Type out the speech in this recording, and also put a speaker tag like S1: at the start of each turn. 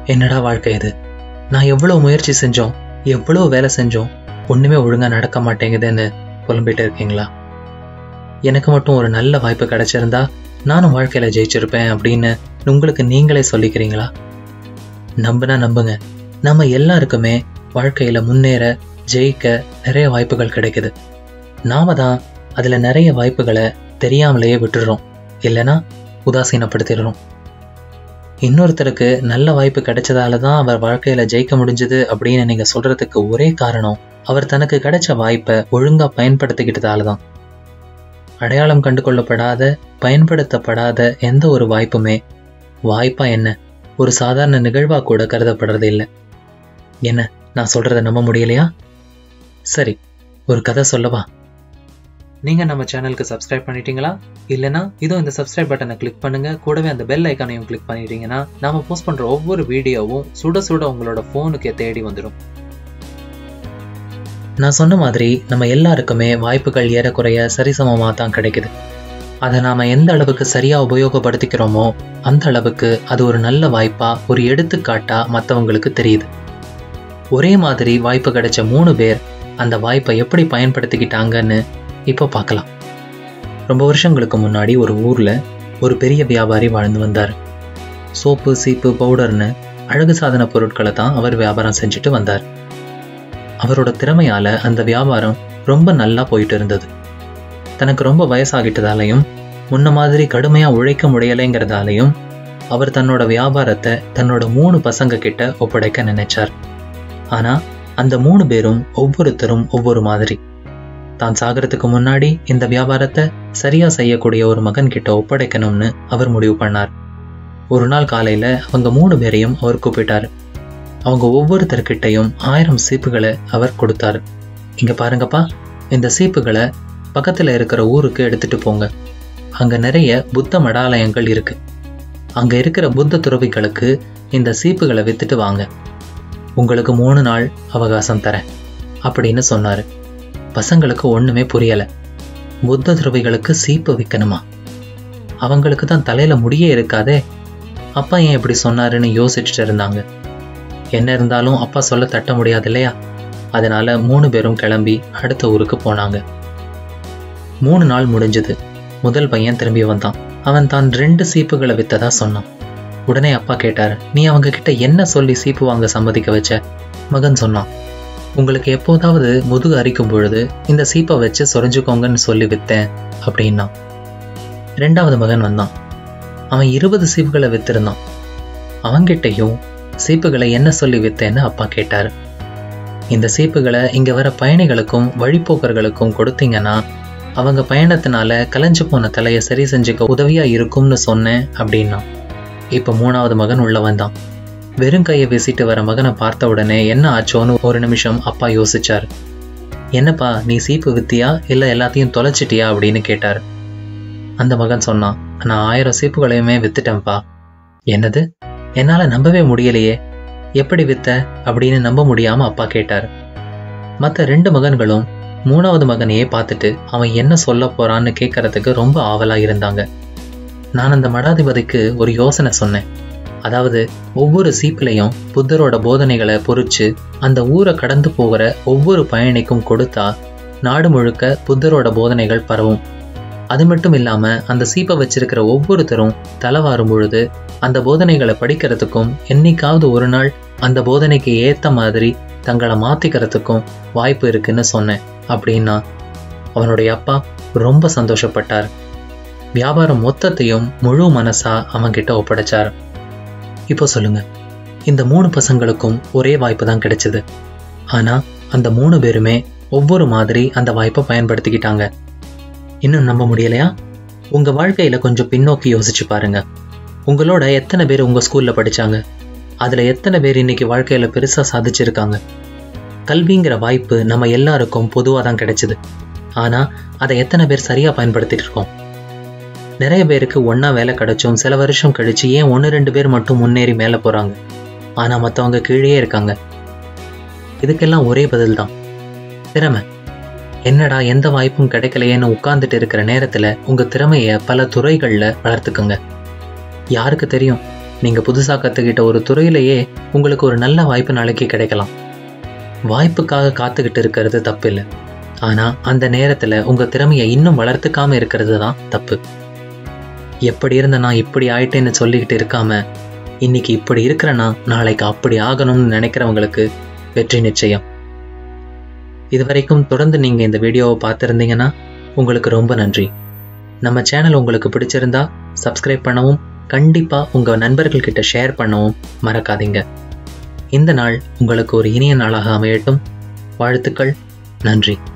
S1: என்னடா வாழ்க்கை இது நான் எவ்வளவு முயற்சி செஞ்சோம் எவ்வளவு வேலை செஞ்சோம் ஒண்ணுமே ஒழுங்கா நடக்க மாட்டேங்குதுன்னு புலம்பிட்டு இருக்கீங்களா எனக்கு மட்டும் ஒரு நல்ல வாய்ப்பு கிடைச்சிருந்தா நானும் வாழ்க்கையில ஜெயிச்சிருப்பேன் அப்படின்னு உங்களுக்கு நீங்களே சொல்லிக்கிறீங்களா நம்புனா நம்புங்க நம்ம எல்லாருக்குமே வாழ்க்கையில முன்னேற ஜெயிக்க நிறைய வாய்ப்புகள் கிடைக்குது நாம தான் அதுல நிறைய வாய்ப்புகளை தெரியாமலேயே விட்டுடுறோம் இல்லைன்னா உதாசீனப்படுத்திடுறோம் இன்னொருத்தருக்கு நல்ல வாய்ப்பு கிடைச்சதால தான் அவர் வாழ்க்கையில ஜெயிக்க முடிஞ்சது அப்படின்னு நீங்க சொல்றதுக்கு ஒரே காரணம் அவர் தனக்கு கிடைச்ச வாய்ப்பை ஒழுங்கா பயன்படுத்திக்கிட்டதால தான் அடையாளம் கண்டு கொள்ளப்படாத பயன்படுத்தப்படாத எந்த ஒரு வாய்ப்புமே வாய்ப்பா என்ன ஒரு சாதாரண நிகழ்வா கூட கருதப்படுறது இல்லை என்ன நான் சொல்றத நம்ப முடியலையா சரி ஒரு கதை சொல்லவா நீங்க நம்ம சேனலுக்கு சப்ஸ்கிரைப் பண்ணிட்டீங்களா இல்லனா இதோ இந்த சப்ஸ்கிரைப் பட்டனை கிளிக் பண்ணுங்க கூடவே அந்த பெல் ஐக்கானையும் கிளிக் பண்ணிட்டீங்கன்னா நாம போஸ்ட் பண்ற ஒவ்வொரு வீடியோவும் சுட சுட உங்களோட போனுக்கு தேடி வந்துடும் நான் சொன்ன மாதிரி நம்ம எல்லாருக்குமே வாய்ப்புகள் ஏறக்குறைய சரிசமமா தான் கிடைக்குது அதை நாம எந்த அளவுக்கு சரியா உபயோகப்படுத்திக்கிறோமோ அந்த அளவுக்கு அது ஒரு நல்ல வாய்ப்பா ஒரு எடுத்துக்காட்டா மற்றவங்களுக்கு தெரியுது ஒரே மாதிரி வாய்ப்பு கிடைச்ச மூணு பேர் அந்த வாய்ப்பை எப்படி பயன்படுத்திக்கிட்டாங்கன்னு இப்போ பார்க்கலாம் ரொம்ப வருஷங்களுக்கு முன்னாடி ஒரு ஊர்ல ஒரு பெரிய வியாபாரி வாழ்ந்து வந்தார் சோப்பு சீப்பு பவுடர்னு அழகு சாதன பொருட்களை தான் அவர் வியாபாரம் செஞ்சுட்டு வந்தார் அவரோட திறமையால அந்த வியாபாரம் ரொம்ப நல்லா போயிட்டு இருந்தது தனக்கு ரொம்ப வயசாகிட்டதாலையும் முன்ன மாதிரி கடுமையா உழைக்க முடியலைங்கிறதாலையும் அவர் தன்னோட வியாபாரத்தை தன்னோட மூணு பசங்க கிட்ட ஒப்படைக்க நினைச்சார் ஆனா அந்த மூணு பேரும் ஒவ்வொருத்தரும் ஒவ்வொரு மாதிரி தான் சாகிறதுக்கு முன்னாடி இந்த வியாபாரத்தை சரியா செய்யக்கூடிய ஒரு மகன் கிட்ட ஒப்படைக்கணும்னு அவர் முடிவு பண்ணார் ஒரு நாள் காலையில அவங்க மூணு பேரையும் அவர் கூப்பிட்டாரு அவங்க ஒவ்வொருத்தர்கிட்டையும் ஆயிரம் சீப்புகளை அவர் கொடுத்தாரு இங்க பாருங்கப்பா இந்த சீப்புகளை பக்கத்துல இருக்கிற ஊருக்கு எடுத்துட்டு போங்க அங்க நிறைய புத்த மடாலயங்கள் இருக்கு அங்க இருக்கிற புத்த துறவிகளுக்கு இந்த சீப்புகளை வித்துட்டு வாங்க உங்களுக்கு மூணு நாள் அவகாசம் தரேன் அப்படின்னு சொன்னாரு பசங்களுக்கு ஒண்ணுமே புரியல புத்த துறவிகளுக்கு சீப்பு விற்கணுமா அவங்களுக்கு தான் தலையில முடியே இருக்காதே அப்பா ஏன் இப்படி சொன்னாருன்னு யோசிச்சுட்டு இருந்தாங்க என்ன இருந்தாலும் அப்பா சொல்ல தட்ட முடியாது இல்லையா அதனால மூணு பேரும் கிளம்பி அடுத்த ஊருக்கு போனாங்க மூணு நாள் முடிஞ்சது முதல் பையன் திரும்பி வந்தான் அவன் தான் ரெண்டு சீப்புகளை வித்ததா சொன்னான் உடனே அப்பா கேட்டாரு நீ அவங்க கிட்ட என்ன சொல்லி சீப்பு வாங்க சம்மதிக்க வச்ச மகன் சொன்னான் உங்களுக்கு எப்போதாவது முதுகு அரிக்கும் பொழுது இந்த சீப்பை வச்சு சொரிஞ்சுக்கோங்கன்னு சொல்லி வித்தேன் அப்படின்னா ரெண்டாவது மகன் வந்தான் அவன் இருபது சீப்புகளை வித்திருந்தான் அவங்கிட்டையும் சீப்புகளை என்ன சொல்லி வித்தேன்னு அப்பா கேட்டாரு இந்த சீப்புகளை இங்க வர பயணிகளுக்கும் வழிப்போக்கர்களுக்கும் கொடுத்தீங்கன்னா அவங்க பயணத்தினால கலைஞ்சு போன தலையை சரி செஞ்சுக்க உதவியா இருக்கும்னு சொன்னேன் அப்படின்னா இப்ப மூணாவது மகன் உள்ள வந்தான் வெறும் கையை வீசிட்டு வர மகனை பார்த்த உடனே என்ன ஆச்சோன்னு ஒரு நிமிஷம் அப்பா யோசிச்சார் என்னப்பா நீ சீப்பு வித்தியா இல்ல எல்லாத்தையும் தொலைச்சிட்டியா அப்படின்னு கேட்டார் அந்த மகன் சொன்னான் நான் ஆயிரம் சீப்புகளையுமே வித்துட்டேன்ப்பா என்னது என்னால நம்பவே முடியலையே எப்படி வித்த அப்படின்னு நம்ப முடியாம அப்பா கேட்டார் மத்த ரெண்டு மகன்களும் மூணாவது மகனையே பார்த்துட்டு அவன் என்ன சொல்ல போறான்னு கேட்கறதுக்கு ரொம்ப ஆவலா இருந்தாங்க நான் அந்த மடாதிபதிக்கு ஒரு யோசனை சொன்னேன் அதாவது ஒவ்வொரு சீப்பிலையும் புத்தரோட போதனைகளை பொறிச்சு அந்த ஊரை கடந்து போகிற ஒவ்வொரு பயணிக்கும் கொடுத்தா நாடு முழுக்க புத்தரோட போதனைகள் பரவும் அது மட்டும் இல்லாம அந்த சீப்பை வச்சிருக்கிற ஒவ்வொருத்தரும் தலைவாரும் பொழுது அந்த போதனைகளை படிக்கிறதுக்கும் என்னைக்காவது ஒரு நாள் அந்த போதனைக்கு ஏத்த மாதிரி தங்களை மாத்திக்கிறதுக்கும் வாய்ப்பு இருக்குன்னு சொன்னேன் அப்படின்னா அவனுடைய அப்பா ரொம்ப சந்தோஷப்பட்டார் வியாபாரம் மொத்தத்தையும் முழு மனசா அவன்கிட்ட ஒப்படைச்சார் இப்போ சொல்லுங்க இந்த மூணு பசங்களுக்கும் ஒரே வாய்ப்பு தான் கிடைச்சது ஆனா அந்த மூணு பேருமே ஒவ்வொரு மாதிரி அந்த வாய்ப்பை பயன்படுத்திக்கிட்டாங்க இன்னும் நம்ப முடியலையா உங்க வாழ்க்கையில கொஞ்சம் பின்னோக்கி யோசிச்சு பாருங்க உங்களோட எத்தனை பேர் உங்க ஸ்கூல்ல படிச்சாங்க அதுல எத்தனை பேர் இன்னைக்கு வாழ்க்கையில பெருசா சாதிச்சிருக்காங்க கல்விங்கிற வாய்ப்பு நம்ம எல்லாருக்கும் பொதுவாக தான் கிடைச்சது ஆனா அதை எத்தனை பேர் சரியா பயன்படுத்திட்டு இருக்கோம் நிறைய பேருக்கு ஒண்ணா வேலை கிடைச்சும் சில வருஷம் கழிச்சு ஏன் ஒன்று ரெண்டு பேர் மட்டும் முன்னேறி மேலே போறாங்க ஆனா மற்றவங்க கீழே இருக்காங்க இதுக்கெல்லாம் ஒரே பதில் தான் திறமை என்னடா எந்த வாய்ப்பும் கிடைக்கலையேன்னு உட்கார்ந்துட்டு இருக்கிற நேரத்துல உங்க திறமைய பல துறைகள்ல வளர்த்துக்குங்க யாருக்கு தெரியும் நீங்க புதுசா கத்துக்கிட்ட ஒரு துறையிலேயே உங்களுக்கு ஒரு நல்ல வாய்ப்பு நாளைக்கு கிடைக்கலாம் வாய்ப்புக்காக காத்துக்கிட்டு இருக்கிறது தப்பு இல்லை ஆனா அந்த நேரத்துல உங்க திறமையை இன்னும் வளர்த்துக்காம இருக்கிறது தான் தப்பு எப்படி இருந்த நான் இப்படி ஆயிட்டேன்னு சொல்லிக்கிட்டு இருக்காம இன்னைக்கு இப்படி இருக்கிறேன்னா நாளைக்கு அப்படி ஆகணும்னு நினைக்கிறவங்களுக்கு வெற்றி நிச்சயம் இதுவரைக்கும் தொடர்ந்து நீங்க இந்த வீடியோவை பார்த்துருந்தீங்கன்னா உங்களுக்கு ரொம்ப நன்றி நம்ம சேனல் உங்களுக்கு பிடிச்சிருந்தா சப்ஸ்கிரைப் பண்ணவும் கண்டிப்பா உங்க நண்பர்கள் கிட்ட ஷேர் பண்ணவும் மறக்காதீங்க இந்த நாள் உங்களுக்கு ஒரு இனிய நாளாக அமையட்டும் வாழ்த்துக்கள் நன்றி